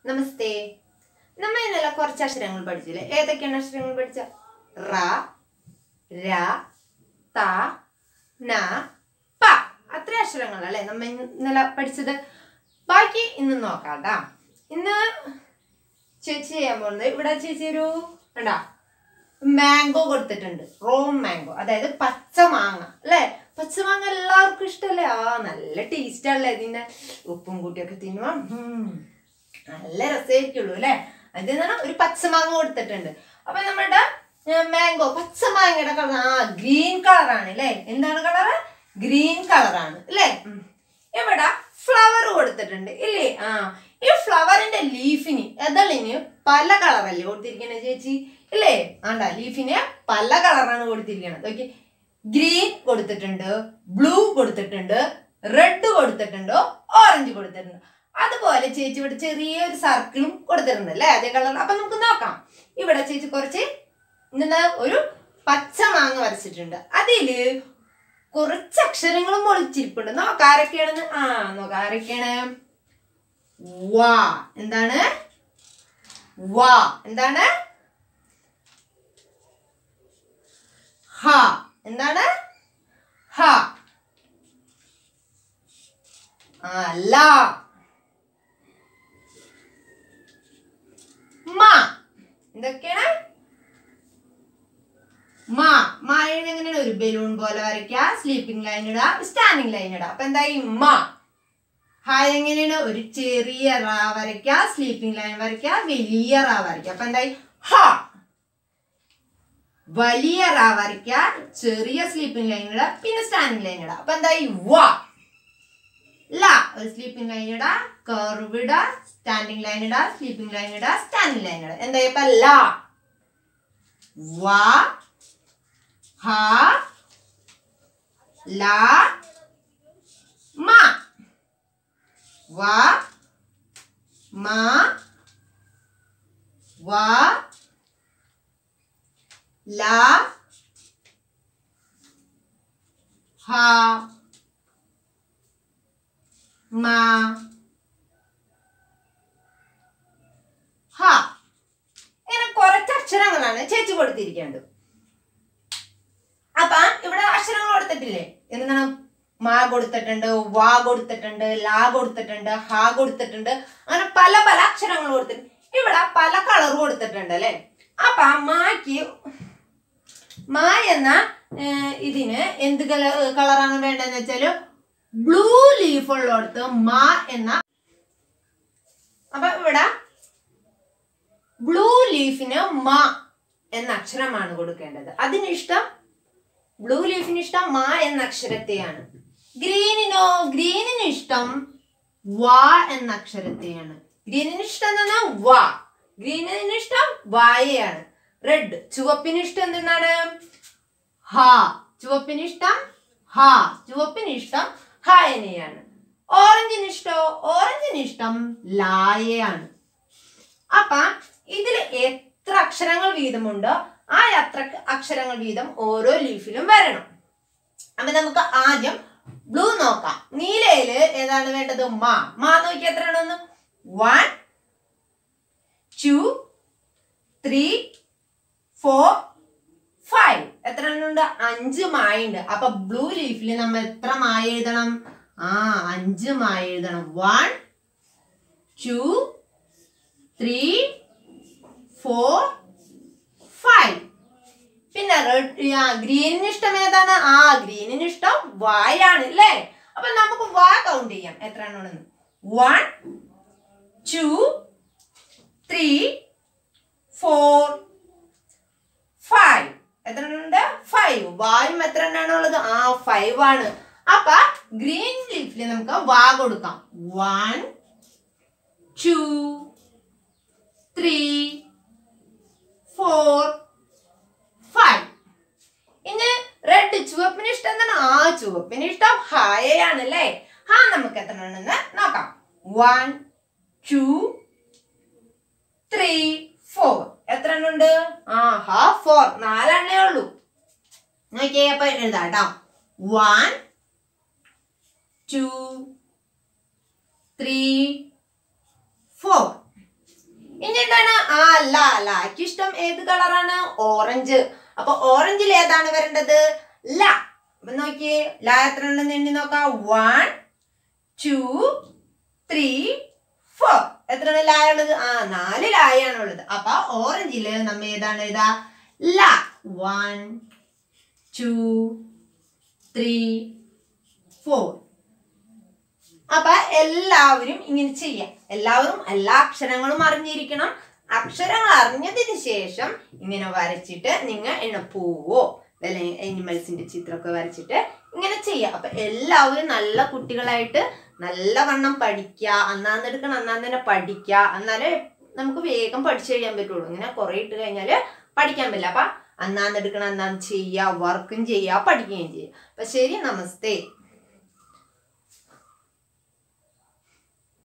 നമസ്തേ നമ്മ ഇന്നലെ കുറച്ച് അക്ഷരങ്ങൾ പഠിച്ചില്ലേ ഏതൊക്കെയാണ് അക്ഷരങ്ങൾ പഠിച്ച റ ര ത ന പ അത്ര അക്ഷരങ്ങളല്ലേ നമ്മ ഇന്നലെ പഠിച്ചത് ബാക്കി ഇന്ന് നോക്കാം ട്ടാ. ഇന്ന് ചേച്ചി ചെയ്യാൻ പോകുന്നത് ഇവിടെ ചേച്ചി ഒരു കണ്ടാ മാംഗോ കൊടുത്തിട്ടുണ്ട് റോം മാംഗോ അതായത് പച്ച മാങ്ങ അല്ലേ പച്ച മാങ്ങ എല്ലാവർക്കും ഇഷ്ടല്ലേ ആ നല്ല ടേസ്റ്റ് അല്ലേ ഇതിന്റെ ഉപ്പും കൂട്ടിയൊക്കെ തിന്നുവാ ഉം. നല്ല രസമായിരിക്കുള്ളൂ അല്ലേ അതെന്താണ് ഒരു പച്ചമാങ്ങ കൊടുത്തിട്ടുണ്ട് അപ്പൊ നമ്മുടെ മാംഗോ പച്ചമാങ്ങയുടെ കളർ ആ ഗ്രീൻ കളറാണ് അല്ലേ എന്താണ് കളറ് ഗ്രീൻ കളറാണ് അല്ലേ ഉം. ഇവിടെ ഫ്ലവർ കൊടുത്തിട്ടുണ്ട് ഇല്ലേ ആ ഈ ഫ്ലവറിന്റെ ലീഫിന് എതളിന് പല കളറല്ലേ കൊടുത്തിരിക്കണേ ചേച്ചി ഇല്ലേ ആണ്ടാ ലീഫിന് പല കളറാണ് കൊടുത്തിരിക്കണത് ഓക്കെ ഗ്രീൻ കൊടുത്തിട്ടുണ്ട് ബ്ലൂ കൊടുത്തിട്ടുണ്ട് റെഡ് കൊടുത്തിട്ടുണ്ട് ഓറഞ്ച് കൊടുത്തിട്ടുണ്ട് അതുപോലെ ചേച്ചി ഇവിടെ ചെറിയൊരു സർക്കിളും കൊടുത്തിട്ടുണ്ട് അല്ലേ അതേ കളർ അപ്പൊ നമുക്ക് നോക്കാം ഇവിടെ ചേച്ചി കുറച്ച് എന്താ ഒരു പച്ച മാങ്ങ വരച്ചിട്ടുണ്ട് അതില് കുറച്ച് അക്ഷരങ്ങളും ഒളിച്ചിരിപ്പുണ്ട് നോക്കാം ആരൊക്കെയാണെന്ന് ആ നോക്കാം ആരൊക്കെയാണ് വാ എന്താണ് വാ എന്താണ് ഹ എന്താണ് ഹ ആ ല മ എന്തൊക്കെയാണ് മാ മാ എഴുതി എങ്ങനെയാണ് ഒരു ബലൂൺ പോലെ വരയ്ക്കുക സ്ലീപ്പിംഗ് ലൈൻ ഇടുക സ്റ്റാൻഡിംഗ് ലൈൻ ഇടുക അപ്പൊ എന്തായി മാ ഹാ എങ്ങനെയാണ് ഒരു ചെറിയ റാ വരയ്ക്കുക സ്ലീപ്പിംഗ് ലൈൻ വരയ്ക്കുക വലിയ റാ വരയ്ക്കുക അപ്പൊ എന്തായി ഹ വലിയ റാ വരയ്ക്കുക ചെറിയ സ്ലീപ്പിംഗ് ലൈൻ ഇടുക പിന്നെ സ്റ്റാൻഡിംഗ് ലൈൻ ഇടുക അപ്പൊ എന്തായി വ ല ഒരു സ്ലീപ്പിംഗ് ലൈൻ ഇടുക കർവ് ഇടുക സ്റ്റാൻഡിംഗ് ലൈൻ ഇടുക സ്ലീപ്പിംഗ് ലൈൻ ഇടുക സ്റ്റാൻഡിംഗ് ലൈൻ ഇടുക എന്തായി ഇപ്പൊ ല വ ഹ ല മ വ മ വ ല ഹ മ ഹ ഇങ്ങനെ കുറച്ച് അക്ഷരങ്ങളാണ് ചേച്ചി കൊടുത്തിരിക്കേണ്ടത് അപ്പൊ ഇവിടെ അക്ഷരങ്ങൾ കൊടുത്തിട്ടില്ലേ എന്താണ് മാ കൊടുത്തിട്ടുണ്ട് വാ കൊടുത്തിട്ടുണ്ട് ലാ കൊടുത്തിട്ടുണ്ട് ഹ കൊടുത്തിട്ടുണ്ട് അങ്ങനെ പല പല അക്ഷരങ്ങൾ കൊടുത്തിട്ടുണ്ട് ഇവിടെ പല കളർ കൊടുത്തിട്ടുണ്ട് അല്ലെ അപ്പൊ ആ മാക്ക് മാ എന്ന ഏർ, ഇതിന് എന്ത് കളറാണ് വേണ്ടതെന്ന് വെച്ചാല് ബ്ലൂ ലീഫ് ഉള്ളിടത്ത് മാ എന്ന അപ്പൊ ഇവിടെ ബ്ലൂ ലീഫിന് മ എന്ന അക്ഷരമാണ് കൊടുക്കേണ്ടത് അതിനിഷ്ടം ബ്ലൂ ലീഫിന് ഇഷ്ടം മാ എന്ന അക്ഷരത്തെയാണ് ഗ്രീനിനോ ഗ്രീനിന് ഇഷ്ടം വാ എന്ന അക്ഷരത്തെയാണ് ഗ്രീനിന് ഇഷ്ടം എന്താണ് വാ ഗ്രീനിന് ഇഷ്ടം വായയാണ് റെഡ് ചുവപ്പിന് ഇഷ്ടം എന്താണ് ഹ ചുവപ്പിന് ഇഷ്ടം ഹ ചുവപ്പിന് ഇഷ്ടം ഹായനെയാണ് ഓറഞ്ചിന് ഇഷ്ടോ ഓറഞ്ചിന് ഇഷ്ടം ലായയാണ് അപ്പൊ ഇതിൽ എത്ര അക്ഷരങ്ങൾ വീതമുണ്ടോ ആ അത്ര അക്ഷരങ്ങൾ വീതം ഓരോ ലീഫിലും വരണം അപ്പൊ നമുക്ക് ആദ്യം ബ്ലൂ നോക്കാം നീലയില് ഏതാണ് വേണ്ടത് മാ മാ നോക്കി എത്ര എണ്ണം one two three four five എത്ര എണ്ണം ഉണ്ട് അഞ്ച് മായുണ്ട് അപ്പൊ ബ്ലൂ ലീഫിൽ നമ്മൾ എത്ര മായ എഴുതണം ആ അഞ്ച് മായ എഴുതണം one two three four five പിന്നെ റെഡ് ആ ഗ്രീനിന് ഇഷ്ടം ഏതാണ് ആ ഗ്രീനിന് ഇഷ്ടം വായാണ് അല്ലേ അപ്പൊ നമുക്ക് വാ കൗണ്ട് ചെയ്യാം എത്ര എണ്ണമാണെന്ന് one two three four five എത്ര എണ്ണമുണ്ട് ഫൈവ് വായും എത്ര എണ്ണമാണ് ഉള്ളത് ആ ഫൈവ് ആണ് അപ്പൊ ഗ്രീൻ ലീഫിൽ നമുക്ക് വാ കൊടുക്കാം one two three four five ഇനി റെഡ് ചുവപ്പിന് ഇഷ്ടം എന്താണ് ആ ചുവപ്പിന് ഇഷ്ടം ഹായയാണ് അല്ലേ ഹാ നമുക്ക് എത്ര ഉണ്ടെന്ന് നോക്കാം വൺ ടു ത്രീ ഫോർ എത്ര എണ്ണം ഉണ്ട് ആ ഹാ ഫോർ നാലെണ്ണേ ഉള്ളൂ നോക്കിയേ അപ്പൊ എഴുതാം കേട്ടോ വൺ ടു ത്രീ ഫോർ ലാക്ക് ഇഷ്ടം ഏത് കളറാണ് ഓറഞ്ച് അപ്പൊ ഓറഞ്ചിൽ ഏതാണ് വരേണ്ടത് ല അപ്പൊ നോക്കിയേ ല എത്ര ഉണ്ടെന്ന് എണ്ണി നോക്കാം വൺ ടു ത്രീ ഫോർ എത്രയാണ് ലായ ഉള്ളത് ആ നാല് ലായാണ് ഉള്ളത് അപ്പൊ ഓറഞ്ചില് നമ്മ ഏതാണ് എഴുതാ ല വൺ ടു ത്രീ ഫോർ അപ്പൊ എല്ലാവരും ഇങ്ങനെ ചെയ്യാം എല്ലാവരും എല്ലാ അക്ഷരങ്ങളും അറിഞ്ഞിരിക്കണം അക്ഷരങ്ങൾ അറിഞ്ഞതിന് ശേഷം ഇങ്ങനെ വരച്ചിട്ട് നിങ്ങൾ എണ്ണപ്പൂവോ അല്ലെങ്കിൽ അനിമൽസിന്റെ ചിത്രമൊക്കെ വരച്ചിട്ട് ഇങ്ങനെ ചെയ്യാം അപ്പൊ എല്ലാവരും നല്ല കുട്ടികളായിട്ട് നല്ലവണ്ണം പഠിക്കുക അന്നാന്ന് എടുക്കണം അന്നാന്ന് തന്നെ പഠിക്കുക എന്നാലേ നമുക്ക് വേഗം പഠിച്ചു കഴിയാൻ പറ്റുള്ളൂ ഇങ്ങനെ കുറെ ഇട്ട് കഴിഞ്ഞാല് പഠിക്കാൻ പറ്റില്ല അപ്പൊ അന്നാന്ന് എടുക്കണം അന്നാന്ന് ചെയ്യുക വർക്കും ചെയ്യുക പഠിക്കുകയും ചെയ്യുക അപ്പൊ ശരി നമസ്തേ